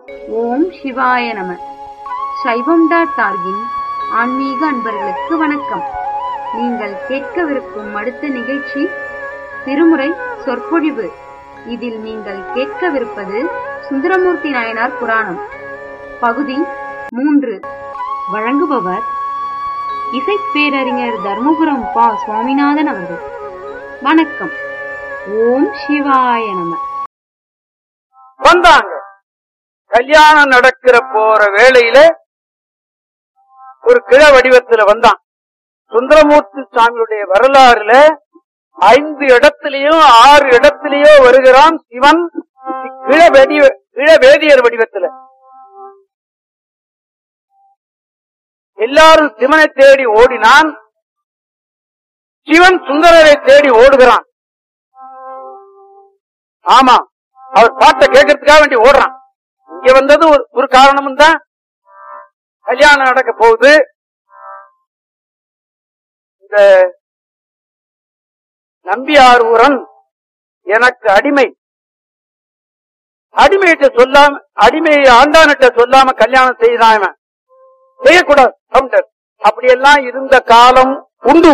ஓம் சிவாய நம சைவம் டாட் டார்கின் ஆன்மீக அன்பர்களுக்கு வணக்கம் நீங்கள் கேட்கவிருக்கும் அடுத்த நிகழ்ச்சி திருமுறை சொற்பொழிவு இதில் நீங்கள் கேட்கவிருப்பது சுந்தரமூர்த்தி நாயனார் புராணம் பகுதி மூன்று வழங்குபவர் இசைப்பேரறிஞர் தர்மபுரம் பா சுவாமிநாதன் அவர்கள் வணக்கம் ஓம் சிவாய நம வந்தாங்க கல்யாணம் நடக்கிற போற வேளையில ஒரு கிழ வடிவத்துல வந்தான் சுந்தரமூர்த்தி சுவாமியுடைய வரலாறுல ஐந்து இடத்திலேயும் ஆறு இடத்திலேயோ வருகிறான் சிவன் கிழ வெடி கிழ வேதியர் வடிவத்துல எல்லாரும் சிவனை தேடி ஓடினான் சிவன் சுந்தரரை தேடி ஓடுகிறான் ஆமா அவர் பாட்டை கேட்கறதுக்காக வேண்டி ஓடுறான் இங்க வந்தது ஒரு ஒரு காரணமும் தான் கல்யாணம் நடக்க போகுது இந்த நம்பியாரூரன் எனக்கு அடிமை அடிமையிட்ட சொல்லாம அடிமை ஆண்டானிட்ட சொல்லாம கல்யாணம் செய்தான் இவன் செய்யக்கூடாது கவுண்டர் அப்படியெல்லாம் இருந்த காலம் உண்டு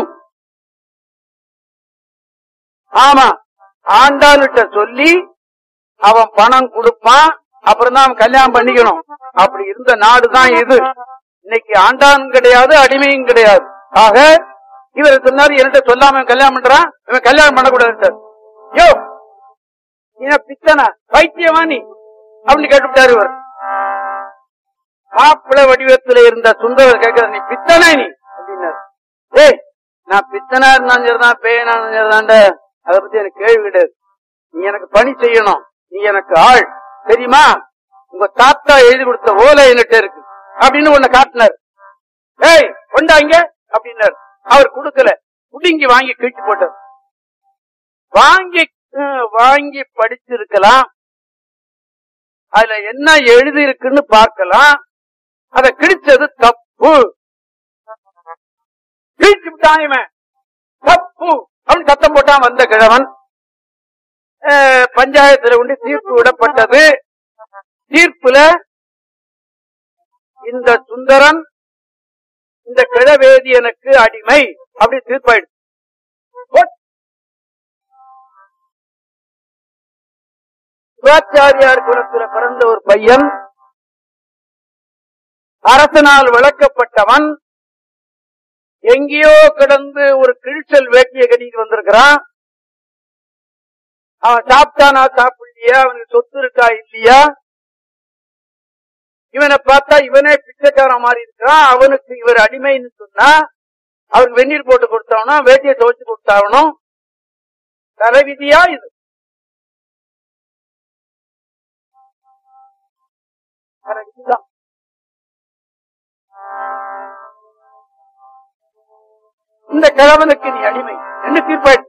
ஆமா ஆண்டாளுட்ட சொல்லி அவன் பணம் கொடுப்பான் அப்புறம் தான் அவன் கல்யாணம் பண்ணிக்கணும் அப்படி இருந்த நாடுதான் இது இன்னைக்கு ஆண்டானும் கிடையாது அடிமையும் கிடையாது ஆக இவர் சொன்னாரு என்கிட்ட சொல்லாம இவன் கல்யாணம் பண்றான் இவன் கல்யாணம் பண்ணக்கூடாது யோ நீ பித்தனா பைத்தியமா நீ அப்படின்னு கேட்டுவிட்டாரு இவர் மாப்பிள வடிவத்துல இருந்த சுந்தரர் கேட்கிற நீ பித்தனா நீ அப்படின்னாரு ஏய் நான் பித்தனா இருந்தாலும் சரிதான் பேயனா இருந்தாலும் சரிதான்டா அதை பத்தி எனக்கு கேள்வி கிடையாது நீ எனக்கு பணி செய்யணும் நீ எனக்கு ஆள் தெரியுமா உங்க தாத்தா எழுதி கொடுத்த ஓலை என்கிட்ட இருக்கு அப்படின்னு உன்னை காட்டினார் ஏய் கொண்டாங்க அப்படின்னாரு அவர் கொடுக்கல குடுங்கி வாங்கி கிழிச்சு போட்டார் வாங்கி அஹ், வாங்கி படிச்சிருக்கலாம் அதுல என்ன எழுதி இருக்குன்னு பார்க்கலாம் அத கிழிச்சது தப்பு கிழிச்சு விட்டான் இவன் தப்பு அவன் சத்தம் போட்டான் வந்த கிழவன் அஹ், பஞ்சாயத்துல கொண்டு தீர்ப்பு விடப்பட்டது தீர்ப்புல இந்த சுந்தரன் இந்த கிழவேதியனுக்கு அடிமை அப்படி தீர்ப்பாயிடுச்சு போட். சிவாச்சாரியார் குலத்துல பிறந்த ஒரு பையன் அரசனால் விளக்கப்பட்டவன் எங்கேயோ கிடந்து ஒரு கிழிச்சல் வேட்டியை கட்டிட்டு வந்திருக்கிறான் அவன் சாப்பிட்டானா சாப்பிடலையா அவனுக்கு சொத்து இருக்கா இல்லையா இவனை பார்த்தா இவனே பிச்சைக்காரன் மாதிரி இருக்கிறான் அவனுக்கு இவர் அடிமைன்னு சொன்னா அவருக்கு வெந்நீர் போட்டு கொடுத்தாவணும் வேட்டியை துவைச்சு கொடுத்தாவணும் தலைவிதியா இது தலைவிதிதான். இந்த கிழவனுக்கு நீ அடிமை என்ன தீர்ப்பாயிடுச்சு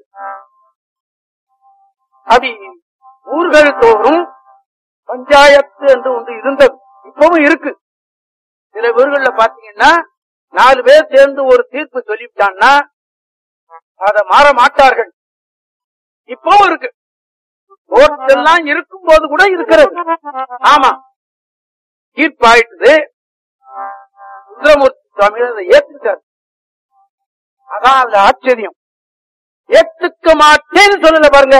அப்படி ஊர்கள் தோறும் பஞ்சாயத்து என்று ஒன்று இருந்தது இப்பவும் இருக்கு சில ஊர்கள்ல பாத்தீங்கன்னா நாலு பேர் சேர்ந்து ஒரு தீர்ப்பு சொல்லிவிட்டான்னா அதை மாற மாட்டார்கள் இப்பவும் இருக்கு கோர்ட்டெல்லாம் இருக்கும் போது கூட இருக்கிறது ஆமா தீர்ப்பாயிட்டுது சுந்தரமூர்த்தி சுவாமி அதை ஏத்துக்கிட்டார் அதான் அதுல ஆச்சரியம் ஏத்துக்க மாட்டேன்னு சொல்லல பாருங்க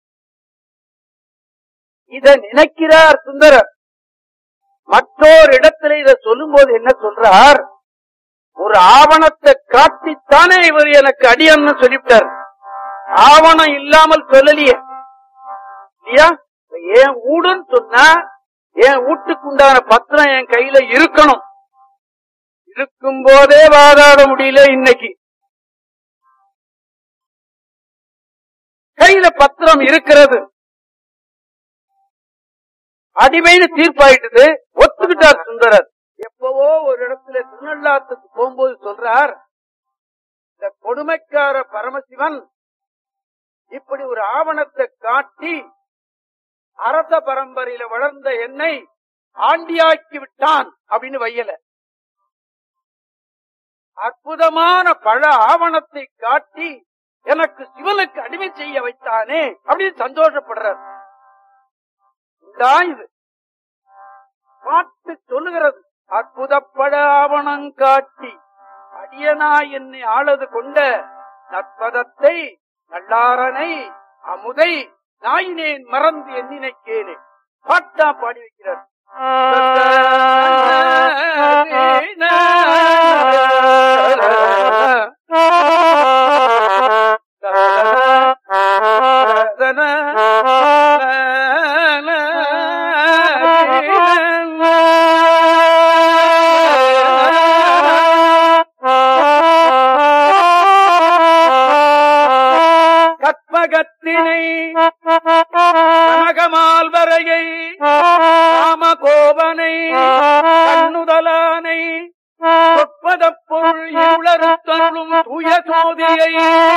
இத நினைக்கிறார் சுந்தரர் மற்றொரு இடத்துல இத சொல்லும்போது என்ன சொல்றார் ஒரு ஆவணத்தை காட்டித்தானே இவர் எனக்கு அடியன்னு சொல்லிவிட்டார் ஆவணம் இல்லாமல் சொல்லலையே இல்லையா என் வீடுன்னு சொன்னா என் வீட்டுக்கு உண்டான பத்திரம் என் கையில இருக்கணும் இருக்கும் போதே வாதாட முடியல இன்னைக்கு கையில பத்திரம் இருக்கிறது அடிமைன்னு தீர்ப்பாயிட்டது ஒத்துக்கிட்டார் சுந்தரர் எப்பவோ ஒரு இடத்துல திருநள்ளாத்துக்கு போகும்போது சொல்றார் இந்த கொடுமைக்கார பரமசிவன் இப்படி ஒரு ஆவணத்தை காட்டி அரச பரம்பரையில வளர்ந்த என்னை ஆண்டியாக்கி விட்டான் அப்படின்னு வையல அற்புதமான பல ஆவணத்தை காட்டி எனக்கு சிவனுக்கு அடிமை செய்ய வைத்தானே அப்படின்னு சந்தோஷப்படுறார் தான் இது எடுத்து சொல்லுகிறது அற்புதப்பட ஆவணம் காட்டி அடியனா என்னை ஆளது கொண்ட நற்பதத்தை நல்லாரனை அமுதை நாயினேன் மறந்து எண்ணினைக்கேனே பாட்டா பாடி வைக்கிறார் கற்பகத்தினை கனகமால் வரையை ராமகோபனை கண்ணுதலானை சொற்பதப் பொருள் இருளறுத்தருளும் தூய சோதியை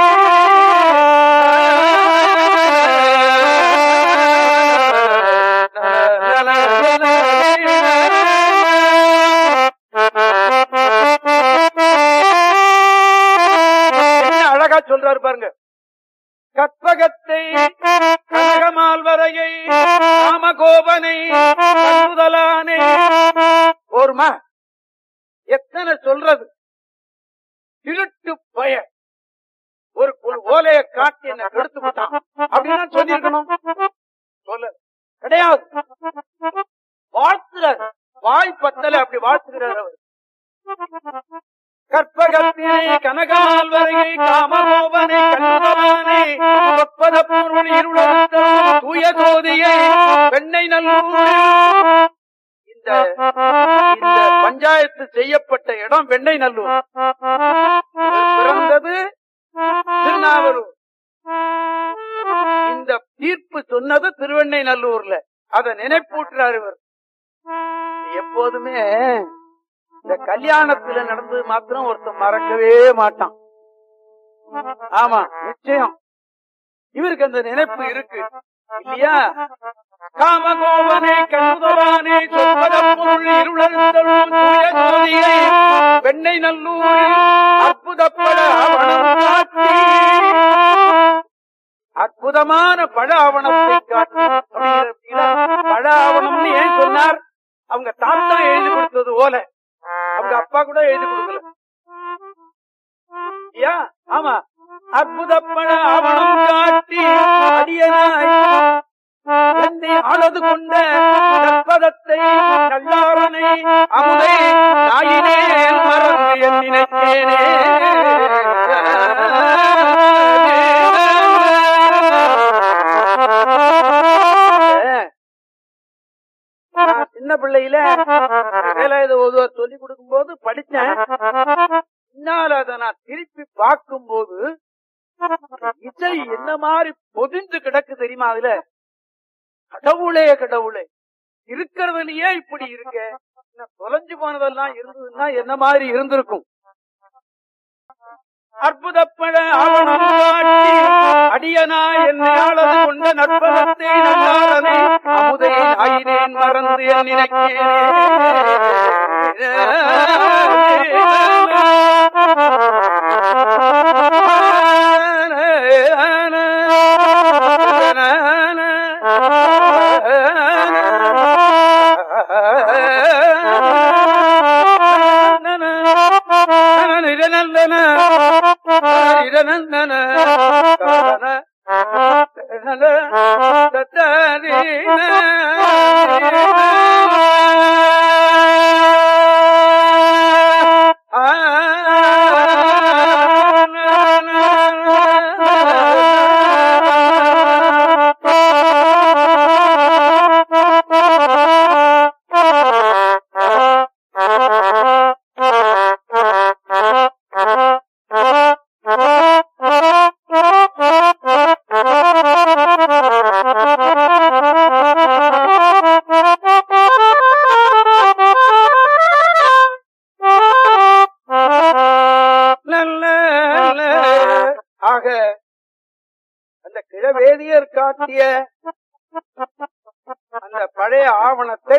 என்ன அழகா சொல்றாரு பாருங்க கற்பகத்தை கனகமால்வரையை ராமகோபனை கண்ணுதலானே ஓர்மா எத்தனை சொல்றது திருட்டு பய ஒரு ஒரு ஓலைய காட்டி என்ன கெடுத்து விட்டான் அப்படின்னு சொல்லிருக்கணும் சொல்ல கிடையாது வாழ்த்துறார் வாய் பத்தல அப்படி வாழ்த்துகிறார் அவர் கற்பகத்தினை கனகால்வரையை காமகோபனை கண்ணுதலானை ஒப்பத பொருள் இருளறுத்தருளும் தூய ஜோதியை வெண்ணை நல்லூர் இந்த இந்த பஞ்சாயத்து செய்யப்பட்ட இடம் வெண்ணை நல்லூர் பிறந்தது திருநாவலூர் இந்த தீர்ப்பு சொன்னது திருவெண்ணை நல்லூர்ல அதை நினைப்பூட்டுறாரு இவர் எப்போதுமே இந்த கல்யாணத்துல நடந்தது மாத்திரம் ஒருத்தன் மறக்கவே மாட்டான் ஆமா நிச்சயம் இவருக்கு அந்த நினைப்பு இருக்கு இல்லையா காமகோவனை கண்ணுதலானே சொற்பதப்பொருள் இருளறுத்தலும் தூய ஜோதியை வெண்ணை நல்லூரில் அற்புதப்பட அவனம் காட்டி அற்புதமான பழ ஆவணத்தை காட்டி அப்படிங்கிற பழ ஆவணம்னு ஏன் சொன்னார் அவங்க தாத்தா எழுதி கொடுத்தது ஓலை அவங்க அப்பா கூட எழுதி கொடுக்கல ஐயா ஆமா அற்புதப்பட ஆவணம் காட்டி அடியனாய் என்னை ஆளது கொண்ட நற்பதத்தை நல்லாரனை அமுதை நாயினே மறந்து என் நினைத்தேனே நான் சின்ன பிள்ளையில வேலாயுத ஓதுவார் சொல்லி கொடுக்கும் போது படிச்சேன் பின்னால அதை நான் திருப்பி பார்க்கும் போது இசை என்ன மாதிரி பொதிந்து கிடக்கு தெரியுமா அதுல கடவுளே கடவுளே இருக்கிறதுலயே இப்படி இருக்க இன்னும் தொலைஞ்சு போனதெல்லாம் இருந்ததுன்னா என்ன மாதிரி இருந்திருக்கும் அற்புதப்பட ஆவணம் காட்டி அடியனா என்னை ஆளது கொண்ட நற்பதத்தை நல்லாரனை அமுதை ஆயினேன் மறந்து என் ஆக அந்த கிழவேதியர் காட்டிய அந்த பழைய ஆவணத்தை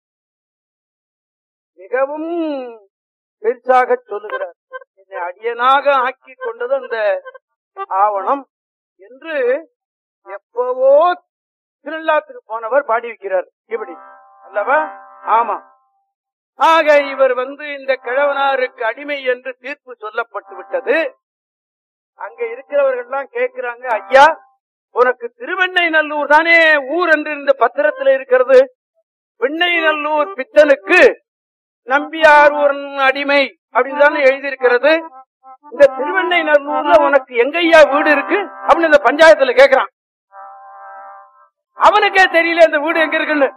மிகவும் பெருசாக சொல்லுகிறார் என்னை அடியனாக ஆக்கி கொண்டது அந்த ஆவணம் என்று எப்பவோ திருவிழாத்துக்கு போனவர் பாடி வைக்கிறார் இப்படி அல்லவா ஆமா ஆக இவர் வந்து இந்த கிழவனாருக்கு அடிமை என்று தீர்ப்பு சொல்லப்பட்டு விட்டது அங்க இருக்கிறவர்கள் எல்லாம் கேட்கிறாங்க ஐயா உனக்கு திருவெண்ணை நல்லூர் தானே ஊர் என்று இந்த பத்திரத்துல இருக்கிறது வெண்ணை நல்லூர் பித்தனுக்கு நம்பியார் ஒரு அடிமை அப்படின்னு தானே எழுதியிருக்கிறது இந்த திருவெண்ணை நல்லூர்ல உனக்கு எங்கய்யா வீடு இருக்கு அப்படின்னு இந்த பஞ்சாயத்துல கேக்குறான் அவனுக்கே தெரியல இந்த வீடு எங்க இருக்குன்னு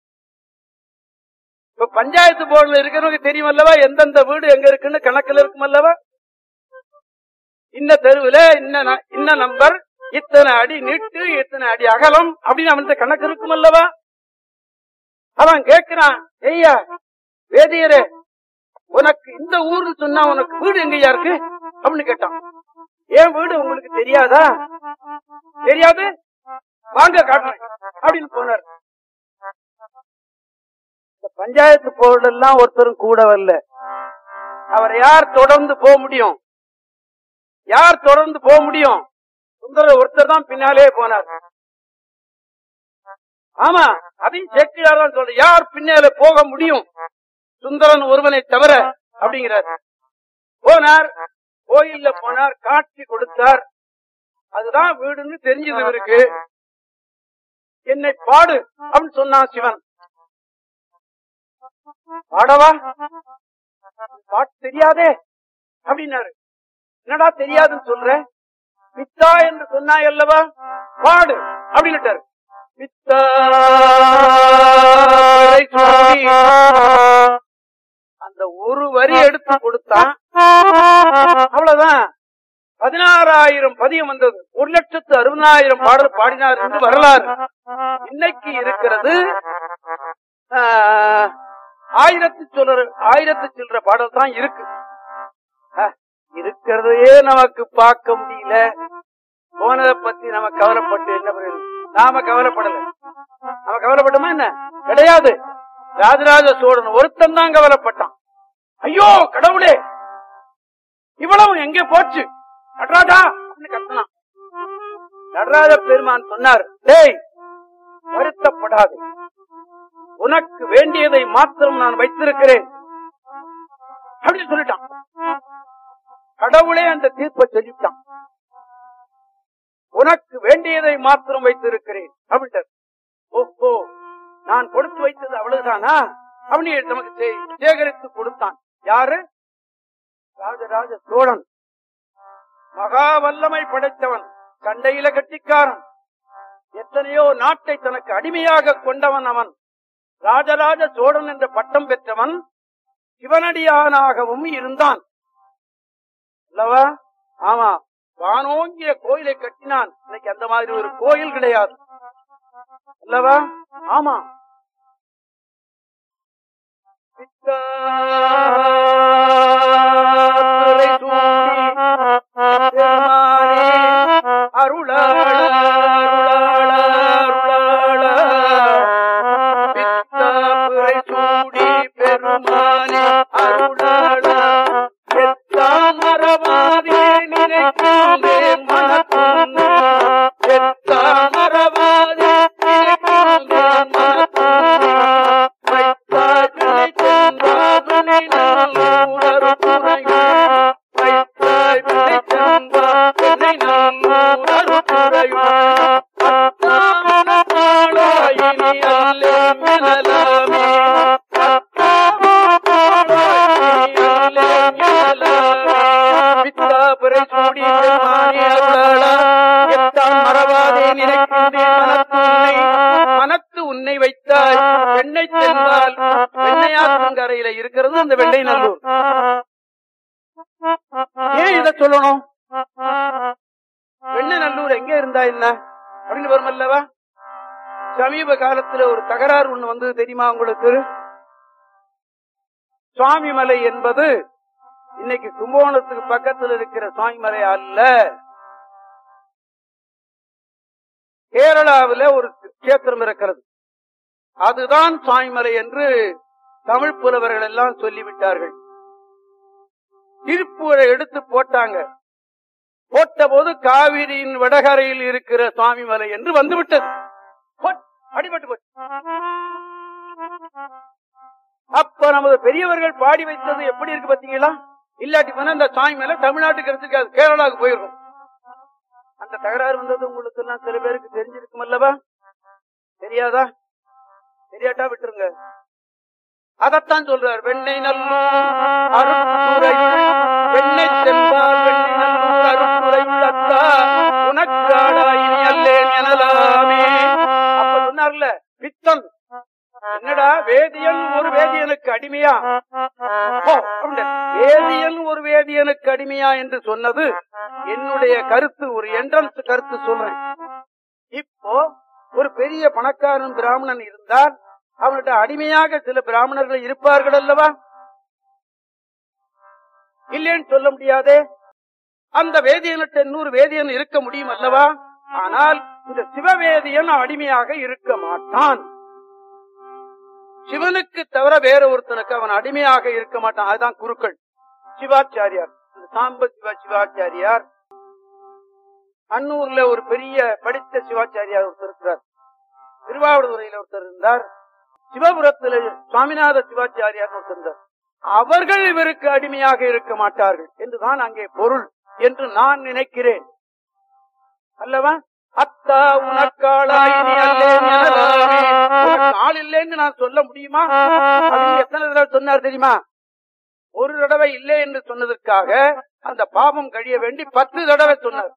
இப்ப பஞ்சாயத்து போர்டுல இருக்கிறவங்க தெரியும் அல்லவா எந்தெந்த வீடு எங்க இருக்குன்னு கணக்குல இருக்கும் அல்லவா இந்த தெருவுல இன்ன ந- இன்ன நம்பர் இத்தனை அடி நீட்டு இத்தனை அடி அகலம் அப்படின்னு அவன்கிட்ட கணக்கு இருக்கும் அல்லவா அவன் கேக்குறான் ஐயா வேதியரே உனக்கு இந்த ஊர்னு சொன்னா உனக்கு வீடு எங்கய்யா இருக்கு அப்படின்னு கேட்டான் ஏன் வீடு உங்களுக்கு தெரியாதா தெரியாது வாங்க காட்டுறேன் அப்படின்னு போனார் இந்த பஞ்சாயத்து போர்டு எல்லாம் ஒருத்தரும் கூட வரல அவரை யார் தொடர்ந்து போக முடியும் யார் தொடர்ந்து போக முடியும் சுந்தர ஒருத்தர் தான் பின்னாலே போனார் ஆமா அதையும் சேக்கிழார் தான் சொல்ற யார் பின்னாலே போக முடியும் சுந்தரன் ஒருவனை தவிர அப்படிங்கிறார் போனார் கோயில்ல போனார் காட்சி கொடுத்தார் அதுதான் வீடுன்னு தெரிஞ்சது இவருக்கு என்னை பாடு அப்படின்னு சொன்னான் சிவன் பாடவா பாட்டு தெரியாதே அப்படின்னாரு என்னடா தெரியாதுன்னு சொல்ற பித்தா என்று சொன்னாய் அல்லவா பாடு அப்படின்னுட்டாரு பித்தா சுவாமி. அந்த ஒரு வரி எடுத்து கொடுத்தான் அவ்வளவுதான் பதினாறாயிரம் பதியம் வந்தது ஒரு லட்சத்து அறுபதாயிரம் பாடல் பாடினார் என்று வரலாறு இன்னைக்கு இருக்கிறது ஆஹ், ஆயிரத்து சில்லற ஆயிரத்து சில்லற பாடல் தான் இருக்கு அஹ், இருக்கிறதையே நமக்கு பார்க்க முடியல போனதை பத்தி நம்ம கவலைப்பட்டு என்ன பிரயோஜனம்? நாம கவலைப்படல நம்ம கவலைப்பட்டோமா என்ன கிடையாது ராஜராஜ சோழன் ஒருத்தன் தான் கவலைப்பட்டான் ஐயோ கடவுளே இவ்வளவு எங்கே போச்சு நடராஜா அப்படின்னு கத்தினான் நடராஜ பெருமான் சொன்னார் டேய் வருத்தப்படாது உனக்கு வேண்டியதை மாத்திரம் நான் வைத்திருக்கிறேன் அப்படின்னு சொல்லிட்டான் கடவுளே அந்த தீர்ப்பை சொல்லிட்டான் உனக்கு வேண்டியதை மாத்திரம் வைத்திருக்கிறேன் அப்படின்ட்டார் ஓஹோ நான் கொடுத்து வைத்தது அவ்வளவுதானா அப்படின்னு நமக்கு சே- சேகரித்து கொடுத்தான் யாரு ராஜராஜ சோழன் மகா வல்லமை படைத்தவன் சண்டையில கட்டிக்காரன் எத்தனையோ நாட்டை தனக்கு அடிமையாக கொண்டவன் அவன் ராஜராஜ சோழன் என்ற பட்டம் பெற்றவன் சிவனடியானாகவும் இருந்தான் அல்லவா ஆமா வானோங்கிய கோயிலை கட்டினான் இன்னைக்கு அந்த மாதிரி ஒரு கோயில் கிடையாது அல்லவா ஆமா பித்தாரை சூடி பெருமானே அருளாள அருளாள அருளாள பித்தாபுரை சூடி பெருமானே அருளாள எத்தான் மரபாதே நினைக்கின்றே மனத்துன்னு எத்தான் மரபாதே நினைக்கின்றே மனத்துன்னு வைத்தாய் வினை சென்றாதுனை நல்லூரரு துறையும் வைத்தாய் வினை சென்றாதுனை நல்லூரரு துறையும் அத்தாமன பாடாயினி அல்லே மெனலாமே பித்தாபுரை சூடி பெருமானே அருளாளா எத்தாம் மறவாதே நினைக்கின்றேன் மனத்துன்னை மனத்து உன்னை வைத்தாய் வெண்ணை சென்றால் வெண்ணையாற்றங்கரையில இருக்கிறது அந்த வெள்ளை நல்லூர் ஏன் இத சொல்லணும் வெண்ணை நல்லூர் எங்க இருந்தா என்ன அப்படின்னு வரும் அல்லவா சமீப காலத்துல ஒரு தகராறு ஒண்ணு வந்தது தெரியுமா உங்களுக்கு சுவாமிமலை என்பது இன்னைக்கு கும்பகோணத்துக்கு பக்கத்துல இருக்கிற சுவாமிமலை அல்ல கேரளாவில ஒரு கஷேத்திரம் இருக்கிறது அதுதான் சுவாமிமலை என்று தமிழ் புலவர்கள் எல்லாம் சொல்லிவிட்டார்கள் திருப்பூரை எடுத்து போட்டாங்க போட்ட போது காவிரியின் வடகரையில் இருக்கிற சுவாமிமலை என்று வந்துவிட்டது போட், அடிபட்டு போச்சு அப்ப நமது பெரியவர்கள் பாடி வைத்தது எப்படி இருக்கு பாத்தீங்களா இல்லாட்டி போனா இந்த சாமி மேல தமிழ்நாட்டுக்கு எடுத்துக்காது கேரளாவுக்கு போயிருக்கும் அந்த தகராறு வந்தது உங்களுக்கு எல்லாம் சில பேருக்கு தெரிஞ்சிருக்கும் அல்லவா தெரியாதா தெரியாட்டா விட்டுருங்க அதத்தான் சொல்றார் வெண்ணெய் நல்லூர் அருட்துறை வெண்ணெய் சென்பார் வெண்ணெய் நல்லூர் அருட்துறை தத்தா உனக்காடாயினி அல்லேன் எனலாமே அப்ப சொன்னார்ல பித்தன் என்னடா வேதியன் ஒரு வேதியனுக்கு அடிமையா ஓ, அப்படின்ட்டு. வேதியன் ஒரு வேதியனுக்கு அடிமையா என்று சொன்னது என்னுடைய கருத்து ஒரு என்ட்ரன்ஸ் கருத்து சொல்றேன் இப்போ ஒரு பெரிய பணக்காரன் பிராமணன் இருந்தால் அவன்கிட்ட அடிமையாக சில பிராமணர்கள் இருப்பார்கள் அல்லவா இல்லைன்னு சொல்ல முடியாதே அந்த வேதியன்கிட்ட இன்னொரு வேதியன் இருக்க முடியும் அல்லவா ஆனால் இந்த சிவவேதியன் அடிமையாக இருக்க மாட்டான் சிவனுக்கு தவிர வேற ஒருத்தனுக்கு அவன் அடிமையாக இருக்க மாட்டான் அதுதான் குருக்கள் சிவாச்சாரியார் இந்த சாம்ப சிவா சிவாச்சாரியார் அன்னூர்ல ஒரு பெரிய படித்த சிவாச்சாரியார் ஒருத்தர் இருக்கிறார் திருவாவூதுறையில ஒருத்தர் இருந்தார் சிவபுரத்துல சுவாமிநாத சிவாச்சாரியார் ஒருத்தர் இருந்தார் அவர்கள் இவருக்கு அடிமையாக இருக்க மாட்டார்கள் என்றுதான் அங்கே பொருள் என்று நான் நினைக்கிறேன் அல்லவா அத்தா உனக்காளாயினி அல்லேன் எனலாமே. உனக்கு ஆள் இல்லைன்னு நான் சொல்ல முடியுமா அப்படின்னு எத்தனை தடவை சொன்னார் தெரியுமா ஒரு தடவை இல்லை என்று சொன்னதற்காக அந்த பாவம் கழிய வேண்டி பத்து தடவை சொன்னார்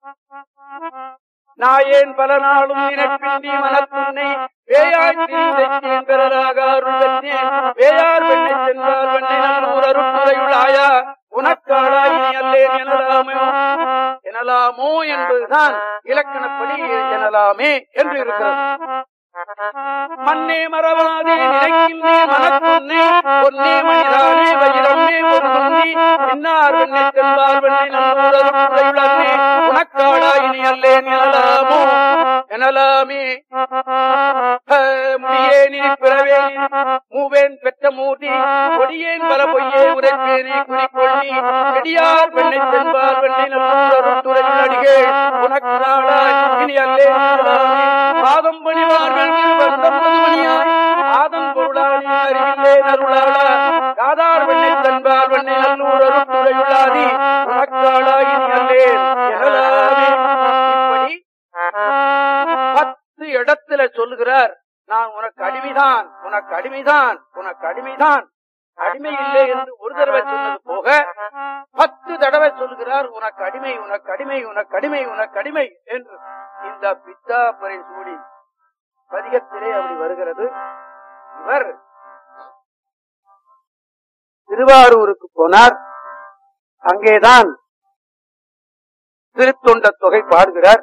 நாயேன் பல நாளும் நினைப்பின்றி மனத்துன்னை வேயாய் திரிந்தேன் பிறராக அருள் பெற்றேன் வேயார் வெண்ணை சென்றார் வெண்ணை நல்லூர் அருட்துறையுள்ளாயா உனக்காளாய் நீ அல்லேன் எனலாமோ எனலாமோ என்பதுதான் இலக்கணப்படி எனலாமே என்று இருக்கிறது மண்ணே மறவாதே நினைக்கின்றே மனத்துன்னே பொன்னே மணிதானே வயிறம்மே ஒரு முந்தி பின்னார் வெண்ணை செல்வார் வெண்ணை நல்லூர் அருட்துறையுள்ளே உனக்காளாய் நீ அல்லேன் எனலாமோ எனலாமே முடியேனி பிறவேனி மூவேன் பெற்ற மூர்த்தி கொடியேன் பல பொய்யே உரைப்பேனே குறிக்கொள்ளி செடியார் வெண்ணை சென்பார் வெண்ணை நல்லூர் அடிகள் உனக்கு நாளாய் இனி அல்லே எனலாமே. பாதம் பணிவார்கள் வந்தம் மணியாய் ஆதம் பொருளானி அறிவில்லே நருளாளா காதார் வெண்ணை தன்பார் வெண்ணை நல்லூர் அருட்டுரையுள்ளாதி உனக்காளாய் இனி அல்லேன் எனலாமே இப்படி பத்து இடத்துல சொல்லுகிறார் நான் உனக்கு அடிமைதான் உனக்கு அடிமைதான் உனக்கு அடிமைதான் அடிமை இல்லை என்று ஒரு தடவை சொன்னது போக பத்து தடவை சொல்லுகிறார் உனக்கு அடிமை உனக்கு அடிமை உனக்கு அடிமை உனக்கு அடிமை என்று இந்த பித்தாப்பரை சூடி பதிகத்திலே அப்படி வருகிறது இவர் திருவாரூருக்கு போனார் அங்கேதான் திருத்தொண்ட தொகை பாடுகிறார்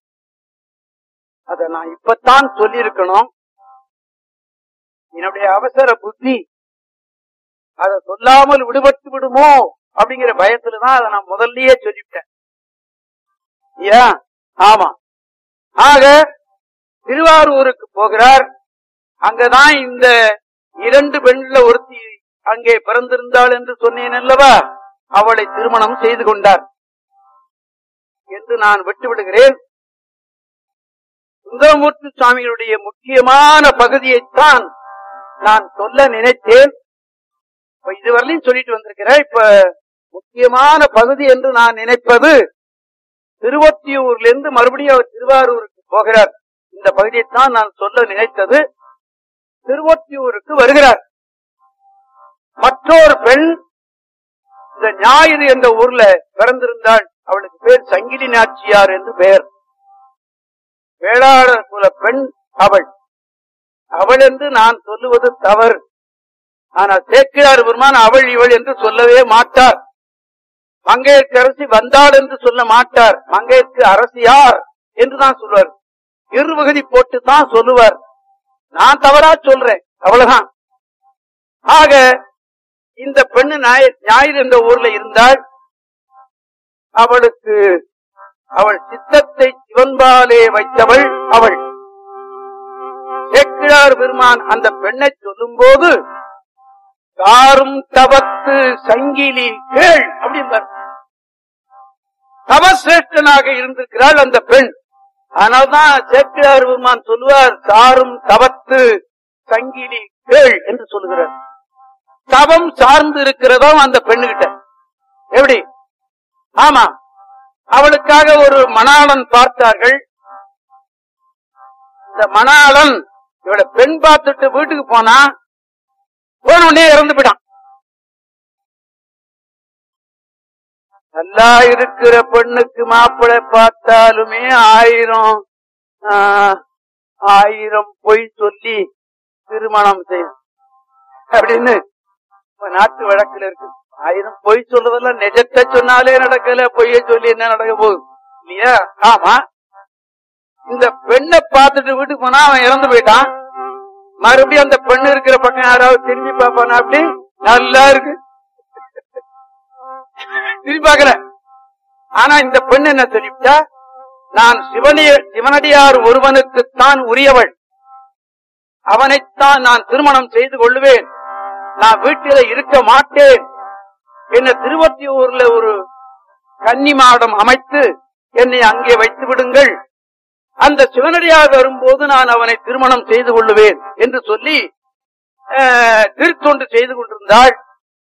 அத நான் இப்பத்தான் சொல்லியிருக்கணும் என்னுடைய அவசர புத்தி அத சொல்லாமல் விடுபட்டு விடுமோ அப்படிங்கிற பயத்துலதான் அதை நான் முதல்லயே சொல்லிவிட்டேன் ஏன் ஆமா ஆக திருவாரூருக்கு போகிறார் அங்கதான் இந்த இரண்டு பெண்ல ஒருத்தி அங்கே பிறந்திருந்தாள் என்று சொன்னேன் அல்லவா அவளை திருமணம் செய்து கொண்டார் என்று நான் விட்டு விடுகிறேன் சுந்தரமூர்த்தி சுவாமிகளுடைய முக்கியமான பகுதியைத்தான் நான் சொல்ல நினைத்தேன் இப்ப இதுவரையிலும் சொல்லிட்டு வந்திருக்கிறேன் இப்ப முக்கியமான பகுதி என்று நான் நினைப்பது திருவொத்தியூர்ல இருந்து மறுபடியும் அவர் திருவாரூருக்கு போகிறார் இந்த பகுதியைத்தான் நான் சொல்ல நினைத்தது திருவொத்தியூருக்கு வருகிறார் மற்றொரு பெண் இந்த ஞாயிறு என்ற ஊர்ல பிறந்திருந்தாள் அவளுக்கு பேர் சங்கிலி நாச்சியார் என்று பெயர் வேளாளர் குல பெண் அவள் அவள் என்று நான் சொல்லுவது தவறு ஆனால் சேக்கிழார் பெருமான் அவள் இவள் என்று சொல்லவே மாட்டார் மங்கையர்க்கு அரசி வந்தாள் என்று சொல்ல மாட்டார் மங்கையர்க்கு அரசியார் என்று தான் சொல்வார் இருவகதி போட்டு தான் சொல்லுவார் நான் தவறா சொல்றேன் அவ்வளவுதான் ஆக இந்த பெண்ணு ஞாயிறு ஞாயிறு என்ற ஊர்ல இருந்தாள் அவளுக்கு அவள் சித்தத்தை சிவன்பாலே வைத்தவள் அவள் சேக்கிழார் பெருமான் அந்த பெண்ணை சொல்லும் போது காரும் தவத்து சங்கிலி கேள் அப்படிம்பார் தவசிரேஷ்டனாக இருந்திருக்கிறாள் அந்த பெண் ஆனால்தான் சேக்கிழார் பெருமான் சொல்லுவார் சாரும் தவத்து சங்கிலி கேள் என்று சொல்லுகிறார் தவம் சார்ந்து இருக்கிறதோ அந்த பெண்ணுகிட்ட எப்படி ஆமா அவளுக்காக ஒரு மணாளன் பார்த்தார்கள் இந்த மணாளன் இவளை பெண் பார்த்துட்டு வீட்டுக்கு போனா போன உடனே இறந்து போயிட்டான் நல்லா இருக்கிற பெண்ணுக்கு மாப்பிள்ளை பார்த்தாலுமே ஆயிரம் ஆ, ஆயிரம் பொய் சொல்லி திருமணம் செய்யும் அப்படின்னு இப்ப நாட்டு வழக்குல இருக்கு ஆயிரம் பொய் சொல்றதெல்லாம் நிஜத்தை சொன்னாலே நடக்கல பொய்ய சொல்லி என்ன நடக்க போகுது இல்லையா ஆமா இந்த பெண்ணை பார்த்துட்டு வீட்டுக்கு போனா அவன் இறந்து போயிட்டான் மறுபடியும் அந்த பெண்ணு இருக்கிற பக்கம் யாராவது திரும்பி பார்ப்பானா அப்படி நல்லா இருக்கு திரும்பி பார்க்கல ஆனா இந்த பெண் என்ன சொல்லிவிட்டா நான் சிவனிய சிவனடியார் ஒருவனுக்குத்தான் உரியவள் அவனைத்தான் நான் திருமணம் செய்து கொள்ளுவேன் நான் வீட்டில இருக்க மாட்டேன் என்ன திருவத்தியூர்ல ஒரு கன்னி மாடம் அமைத்து என்னை அங்கே வைத்து விடுங்கள் அந்த சிவனடியார் வரும்போது நான் அவனை திருமணம் செய்து கொள்ளுவேன் என்று சொல்லி அஹ், திருத்தொண்டு செய்து கொண்டிருந்தாள்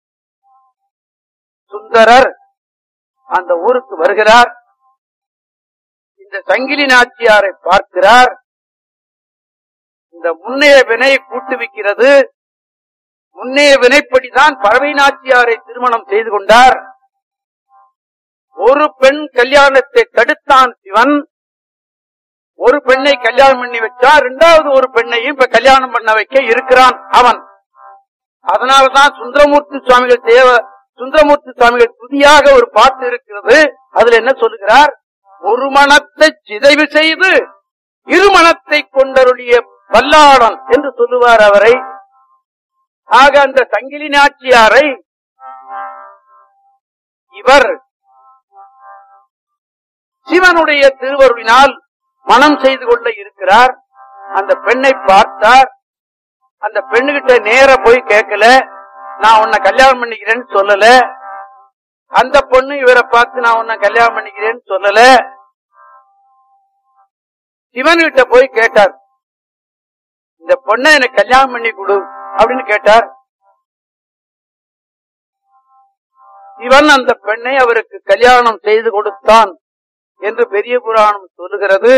சுந்தரர் அந்த ஊருக்கு வருகிறார் இந்த சங்கிலி நாச்சியாரை பார்க்கிறார் இந்த முன்னைய வினை கூட்டுவிக்கிறது முன்னைய வினைப்படிதான் பறவை நாச்சியாரை திருமணம் செய்து கொண்டார் ஒரு பெண் கல்யாணத்தை தடுத்தான் சிவன் ஒரு பெண்ணை கல்யாணம் பண்ணி வச்சா இரண்டாவது ஒரு பெண்ணையும் இப்ப கல்யாணம் பண்ண வைக்க இருக்கிறான் அவன் அதனாலதான் சுந்தரமூர்த்தி சுவாமிகள் தேவ சுந்தரமூர்த்தி சுவாமிகள் புதியாக ஒரு பாட்டு இருக்கிறது அதுல என்ன சொல்லுகிறார் ஒரு மனத்தை சிதைவு செய்து இருமணத்தை கொண்டருடைய வல்லாளன் என்று சொல்லுவார் அவரை ஆக அந்த சங்கிலி நாச்சியாரை இவர் சிவனுடைய திருவருளினால் மனம் செய்து கொள்ள இருக்கிறார் அந்த பெண்ணை பார்த்தார் அந்த பெண்ணுகிட்ட நேர போய் கேட்கல நான் உன்னை கல்யாணம் பண்ணிக்கிறேன்னு சொல்லல அந்த பொண்ணு இவரை பார்த்து நான் உன்னை கல்யாணம் பண்ணிக்கிறேன்னு சொல்லல சிவன்கிட்ட போய் கேட்டார் இந்த பொண்ணை எனக்கு கல்யாணம் பண்ணி கொடு அப்படின்னு கேட்டார் சிவன் அந்த பெண்ணை அவருக்கு கல்யாணம் செய்து கொடுத்தான் என்று பெரிய புராணம் சொல்லுகிறது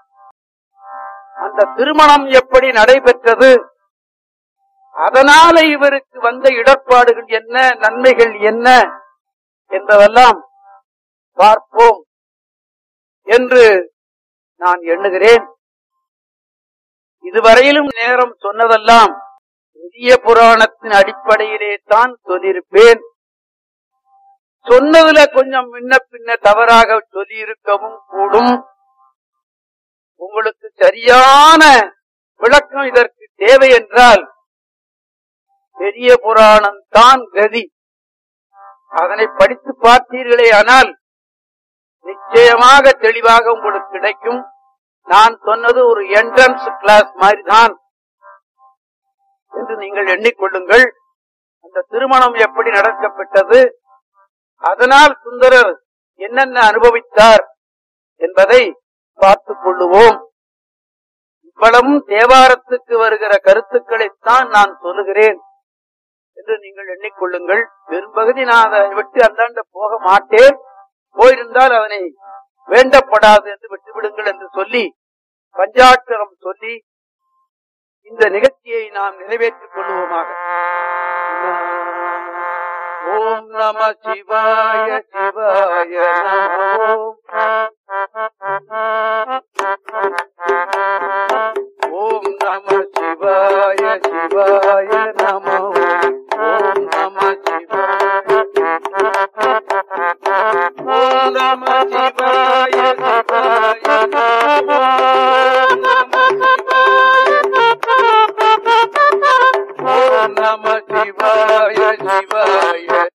அந்த திருமணம் எப்படி நடைபெற்றது அதனால இவருக்கு வந்த இடர்பாடுகள் என்ன நன்மைகள் என்ன என்பதெல்லாம் பார்ப்போம் என்று நான் எண்ணுகிறேன் இதுவரையிலும் நேரம் சொன்னதெல்லாம் பெரிய புராணத்தின் அடிப்படையிலே தான் சொல்லியிருப்பேன் சொன்னதுல கொஞ்சம் முன்ன பின்ன தவறாக சொல்லியிருக்கவும் கூடும் உங்களுக்கு சரியான விளக்கம் இதற்கு தேவை என்றால் பெரிய புராணம் தான் கதி அதனை படித்து பார்த்தீர்களே ஆனால் நிச்சயமாக தெளிவாக உங்களுக்கு கிடைக்கும் நான் சொன்னது ஒரு என்ட்ரன்ஸ் கிளாஸ் மாதிரி தான் என்று நீங்கள் எண்ணிக்கொள்ளுங்கள் அந்த திருமணம் எப்படி நடக்கப்பட்டது அதனால் சுந்தரர் என்னென்ன அனுபவித்தார் என்பதை பார்த்துக் கொள்ளுவோம் இவ்வளவும் தேவாரத்துக்கு வருகிற கருத்துக்களைத்தான் நான் சொல்லுகிறேன் என்று நீங்கள் எண்ணிக்கொள்ளுங்கள் பெரும்பகுதி நான் அதை விட்டு அந்தாண்ட போக மாட்டேன் போயிருந்தால் அவனை வேண்டப்படாது என்று விட்டுவிடுங்கள் என்று சொல்லி பஞ்சாட்சரம் சொல்லி இந்த நிகழ்ச்சியை நாம் நிறைவேற்றிக் கொள்வோமாக ஓம் நம சிவாய சிவாய நம ஓம் நம சிவாய சிவாய நம ஓம் நம சிவாய ஓம் நம சிவாய சிவாய நம ஓம் நம சிவாய சிவாய